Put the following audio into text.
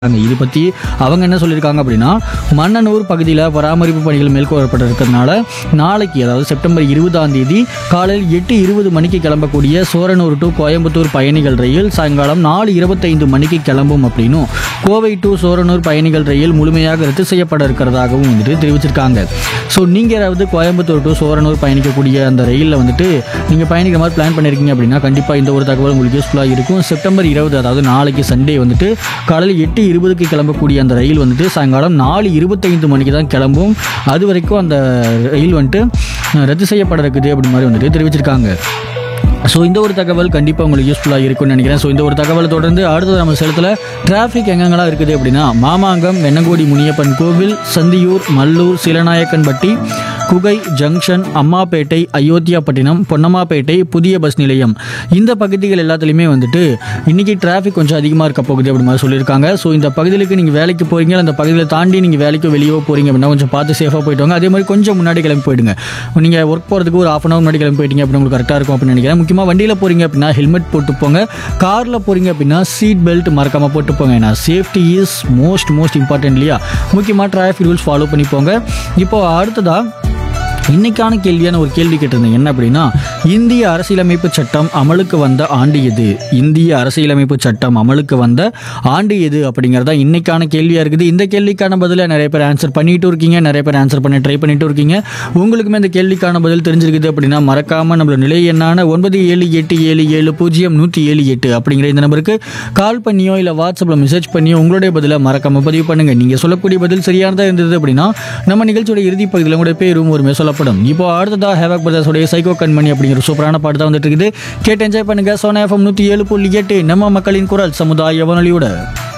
அங்க இது பற்றி அவங்க என்ன சொல்லியிருக்காங்க அப்படின்னா மன்னனூர் பகுதியில் பராமரிப்பு பணிகள் மேற்கொள்ளப்பட்டிருக்கிறதுனால நாளைக்கு அதாவது செப்டம்பர் இருபதாம் தேதி காலையில் எட்டு இருபது மணிக்கு கிளம்பக்கூடிய சோரனூர் டு கோயம்புத்தூர் பயணிகள் ரயில் சாயங்காலம் நாலு இருபத்தைந்து மணிக்கு கிளம்பும் அப்படின்னும் கோவை டு சோரனூர் பயணிகள் ரயில் முழுமையாக ரத்து செய்யப்பட இருக்கிறதாகவும் வந்துட்டு தெரிவிச்சிருக்காங்க ஸோ நீங்கள் யாராவது கோயம்புத்தூர் டு சோரனூர் பயணிக்கக்கூடிய அந்த ரயிலில் வந்துட்டு நீங்கள் பயணிக்கிற மாதிரி பிளான் பண்ணியிருக்கீங்க அப்படின்னா கண்டிப்பாக இந்த ஒரு தகவல் உங்களுக்கு யூஸ்ஃபுல்லாக இருக்கும் செப்டம்பர் இருபது அதாவது நாளைக்கு சண்டே வந்துட்டு காலையில் எட்டு இருபதுக்கு கிளம்பக்கூடிய அந்த ரயில் வந்துட்டு சாயங்காலம் நாலு இருபத்தைந்து மணிக்கு தான் கிளம்பும் அது வரைக்கும் அந்த ரயில் வந்துட்டு அஹ், ரத்து செய்யப்பட இருக்குது அப்படி மாதிரி வந்துட்டு தெரிவிச்சிருக்காங்க ஸோ இந்த ஒரு தகவல் கண்டிப்பாக உங்களுக்கு யூஸ்ஃபுல்லாக இருக்கும்னு நினைக்கிறேன் ஸோ இந்த ஒரு தகவலை தொடர்ந்து அடுத்தது நம்ம செலுத்தில் டிராஃபிக் எங்கெங்கெல்லாம் இருக்குது அப்படின்னா மாமாங்கம் வெண்ணங்கோடி முனியப்பன் கோவில் சந்தியூர் மல்லூர் சீலநாயக்கன்பட்டி குகை ஜங்ஷன் அம்மாப்பேட்டை அயோத்தியாப்பட்டினம் பொன்னம்மாப்பேட்டை புதிய பஸ் நிலையம் இந்த பகுதிகள் எல்லாத்துலேயுமே வந்துட்டு இன்றைக்கி டிராஃபிக் கொஞ்சம் அதிகமாக இருக்க போகுது அப்படி மாதிரி சொல்லியிருக்காங்க ஸோ இந்த பகுதிகளுக்கு நீங்கள் வேலைக்கு போகிறீங்க அந்த பகுதியில் தாண்டி நீங்கள் வேலைக்கோ வெளியோ போகிறீங்க அப்படின்னா கொஞ்சம் பார்த்து சேஃபாக போயிட்டு வாங்க அதே மாதிரி கொஞ்சம் முன்னாடி கிளம்பி போயிடுங்க நீங்கள் ஒர்க் போகிறதுக்கு ஒரு ஆஃப் அன் ஹவர் முன்னாடி கிளம்பி போயிட்டீங்க அப்படின்னு உங்களுக்கு கரெக்டாக இருக்கும் அப்படின்னு நினைக்கிறேன் முக்கியமாக வண்டியில் போகிறீங்க அப்படின்னா ஹெல்மெட் போட்டு போங்க காரில் போகிறீங்க அப்படின்னா சீட் பெல்ட் மறக்காமல் போட்டு போங்க ஏன்னா safety is most most important இல்லையா முக்கியமாக டிராஃபிக் ரூல்ஸ் ஃபாலோ பண்ணி போங்க இப்போ அடுத்ததாக இன்னைக்கான கேள்வியான ஒரு கேள்வி கேட்டிருந்தேன் என்ன அப்படின்னா இந்திய அரசியலமைப்பு சட்டம் அமலுக்கு வந்த ஆண்டு எது இந்திய அரசியலமைப்பு சட்டம் அமலுக்கு வந்த ஆண்டு எது அப்படிங்கிறதா இன்னைக்கான கேள்வியாக இருக்குது இந்த கேள்விக்கான பதிலை நிறைய பேர் ஆன்சர் பண்ணிட்டு இருக்கீங்க நிறைய பேர் ஆன்சர் பண்ண ட்ரை பண்ணிட்டு இருக்கீங்க உங்களுக்குமே இந்த கேள்விக்கான பதில் தெரிஞ்சிருக்குது அப்படின்னா மறக்காம நம்மளோட நிலை எண்ணான ஒன்பது ஏழு எட்டு ஏழு ஏழு பூஜ்ஜியம் நூற்றி ஏழு எட்டு அப்படிங்கிற இந்த நம்பருக்கு கால் பண்ணியோ இல்லை வாட்ஸ்அப்பில் மெசேஜ் பண்ணியோ உங்களுடைய பதிலை மறக்காம பதிவு பண்ணுங்க நீங்கள் சொல்லக்கூடிய பதில் சரியானதாக இருந்தது அப்படின்னா நம்ம நிகழ்ச்சியோட இறுதி பகுதியில் உங்களுடைய பேரும் ஒருமே சொல்லப்படும் இப்போ அடுத்ததாக ஹேவாக் பிரதர்ஸோடைய சைக்கோ கண்மணி அப்படிங்கிற சூப்பரான பாட்டு தான் வந்துட்டு இருக்குது கேட்டு என்ஜாய் பண்ணுங்க சோனா எஃப்எம் நூற்றி ஏழு புள்ளி எட்டு நம்ம மக்களின் குரல் சமுதாய வானொலியோட